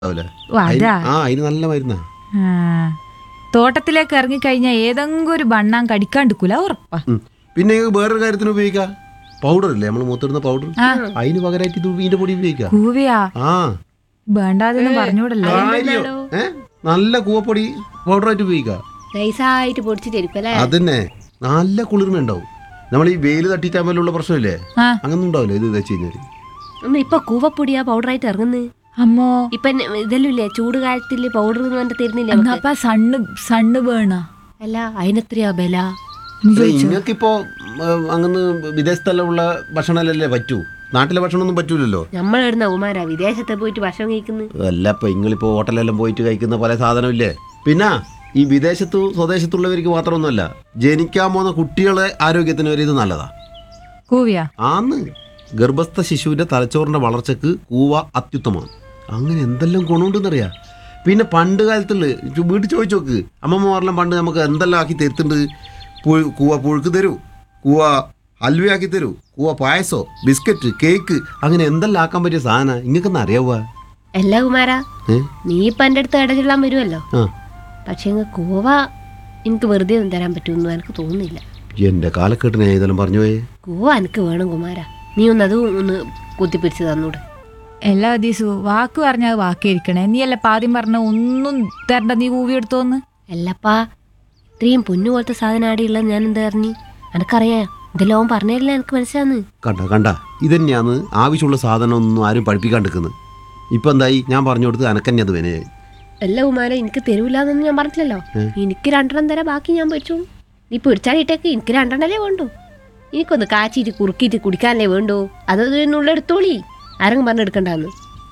ഉണ്ടാവില്ലേ? ഓ, അതാ. അതിന്- ആ അതിന് നല്ല മരുന്നാ ആ. തോട്ടത്തിലേക്ക് ഇറങ്ങിക്കഴിഞ്ഞാൽ ഏതെങ്കിലും ഒരു ബണ്ണാൻ കടിക്കാണ്ടിക്കൂല ഉറപ്പാ ഉം. പിന്നെ ഇത് വേറൊരു കാര്യത്തിന് ഉപയോഗിക്കാം പൗഡർ ഇല്ലേ നമ്മൾ മൂത്തിടുന്ന പൗഡർ ആ. അതിന് പകരമായിട്ട് ഇത് ഇതിന്റെ പൊടി ഉപയോഗിക്കാം കൂവിയാ ആ വേണ്ടാതെന്ന് പറഞ്ഞൂടല്ലേ കാര്യം. ഏ നല്ല കൂവപ്പൊടി പൗഡറായിട്ട് ഉപയോഗിക്കാം നൈസായിട്ട് പൊടിച്ചിട്ടായിരിക്കും അല്ലേ അതന്നെ നല്ല കുളിർമ ഉണ്ടാവും നമ്മൾ ഈ വെയിൽ തട്ടിയിട്ടാകുമ്പോഴുള്ള പ്രശ്നമില്ലേ ആ അങ്ങനെ ഉണ്ടാവില്ല ഇത് വെച്ച് കഴിഞ്ഞാൽ ഒന്ന് ഇപ്പൊ കൂവപ്പൊടിയാ പൗഡറായിട്ട് ഇറങ്ങുന്നത് അമ്മോ ഇപ്പൊ ഇതെല്ലാം ഇല്ലേ ചൂട് കാലത്തില് പൗഡർ എന്ന് പറഞ്ഞിട്ട് തരുന്നില്ല നമുക്ക്? എന്നപ്പ സണ്ണ് സണ്ണ് വേണ അല്ല അതിനെത്രയാ ബല നിങ്ങൾക്കിപ്പോ അങ്ങനെ വിദേശത്തെല്ലാം ഉള്ള ഭക്ഷണമല്ലേ പറ്റൂ നാട്ടിലെ ഭക്ഷണമൊന്നും പറ്റൂലല്ലോ നമ്മളിടുന്ന ഉമാരാ വിദേശത്ത് പോയിട്ട് ഭക്ഷണം കഴിക്കുന്നത് അല്ല ഇപ്പൊ നിങ്ങളിപ്പോ ഹോട്ടലെല്ലാം പോയിട്ട് കഴിക്കുന്ന പല സാധനമില്ലേ പിന്നെ ഈ വിദേശത്തു സ്വദേശത്തുള്ളവർക്ക് മാത്രമൊന്നുമല്ല ജനിക്കാൻ പോകുന്ന കുട്ടികളെ ആരോഗ്യത്തിന് വരെ ഇത് നല്ലതാ കൂവിയാ ആന്ന് ഗർഭസ്ഥ ശിശുവിന്റെ തലച്ചോറിന്റെ വളർച്ചക്ക് കൂവ അത്യുത്തമമാണ് അങ്ങനെ എന്തെല്ലാം ഗുണമുണ്ടെന്നറിയാ പിന്നെ പണ്ട് കാലത്തുള്ള ചു- വീട്ടിൽ ചോദിച്ചു നോക്ക് അമ്മമ്മമാരെല്ലാം പണ്ട് നമുക്ക് എന്തെല്ലാം ആക്കി തരുത്തുണ്ട് പുഴു കൂവ പുഴുക്ക് തരൂ കൂവ ഹൽവയാക്കി തരൂ കൂവ പായസോ ബിസ്ക്കറ്റ് കേക്ക് അങ്ങനെ എന്തെല്ലാം ആക്കാൻ പറ്റിയ സാധന ഇങ്ങക്കൊന്നും അറിയാവുക അല്ല കുമാരാ ഏ നീ ഇപ്പൊ എന്റെ അടുത്ത് ഇടചൊല്ലാൻ വരുമല്ലോ ആ പക്ഷെ ഇങ്ങ് കൂവ എനിക്ക് വെറുതെ ഒന്നും തരാൻ പറ്റുമെന്ന് എനിക്ക് തോന്നുന്നില്ല എൻ്റെ കാലക്കെട്ടിനെ ഇതെല്ലാം പറഞ്ഞു പോയേ കൂവ എനിക്ക് വേണം കുമാരാ നീ ഒന്ന് അത് ഒന്ന് കുത്തിപ്പിടിച്ച് തന്നൂടെ എല്ലാ ദിവസവും വാക്ക് പറഞ്ഞാൽ വാക്കിരിക്കണേ നീ അല്ല ആദ്യം പറഞ്ഞ ഒന്നും തരണ്ട നീ കൂവി എടുത്തോന്ന് അല്ലപ്പാ ഇത്രയും പൊന്നു പോലത്തെ സാധനം ആടെയുള്ളത് ഞാൻ എന്താ അറിഞ്ഞു എനിക്കറിയാം ഇതെല്ലാം അവൻ പറഞ്ഞതല്ലേ എനിക്ക് മനസ്സിലാന്ന് കണ്ട കണ്ട ഇതന്നെയാണ് ആവശ്യമുള്ള സാധനം ഒന്നും ആരും പഠിപ്പിക്കാണ്ടിരിക്കുന്നത് ഇപ്പം എന്തായി ഞാൻ പറഞ്ഞു കൊടുത്ത് അനക്കന്നെ അത് വിനയായി അല്ല കുമാര എനിക്ക് തരൂലെന്നൊന്നും ഞാൻ പറഞ്ഞില്ലല്ലോ എനിക്ക് രണ്ടെണ്ണം തരാം ബാക്കി ഞാൻ പൊരിച്ചു നീ പൊരിച്ചാലിട്ടേക്ക് എനിക്ക് രണ്ടെണ്ണല്ലേ വേണ്ടു എനിക്കൊന്ന് കാച്ചിട്ട് കുറുക്കിയിട്ട് കുടിക്കാനല്ലേ വേണ്ടു അത് നുള്ളെടുത്തോളി ആരെങ്കിലും പറഞ്ഞെടുക്കണ്ടെന്ന്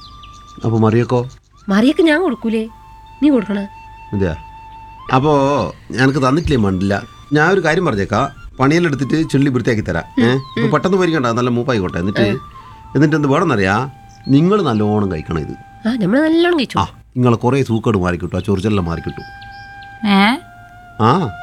അപ്പോൾ മറിയക്കോ മറിയൊക്കെ ഞാൻ കൊടുക്കൂലേ നീ കൊടുക്കണ അതെയാ അപ്പോൾ ഞങ്ങൾക്ക് തന്നിട്ടില്ലേ മണ്ടില്ല ഞാൻ ഒരു കാര്യം പറഞ്ഞേക്കാം പണിയെല്ലാം എടുത്തിട്ട് ചെള്ളി വൃത്തിയാക്കി തരാം ഏഹ് ഇപ്പൊ പെട്ടെന്ന് പൊരിക്കണ്ട നല്ല മൂപ്പായിക്കോട്ടെ എന്നിട്ട് എന്നിട്ട് എന്ത് വേണമെന്നറിയാ നിങ്ങൾ നല്ലോണം കഴിക്കണം ഇത് ആ നമ്മൾ നല്ലോണം കഴിച്ചു ആ നിങ്ങളെ കുറേ സൂക്കേട് മാറിക്കിട്ടും ആ ചൊറിച്ചെല്ലാം മാറിക്കിട്ടും ഏ ആ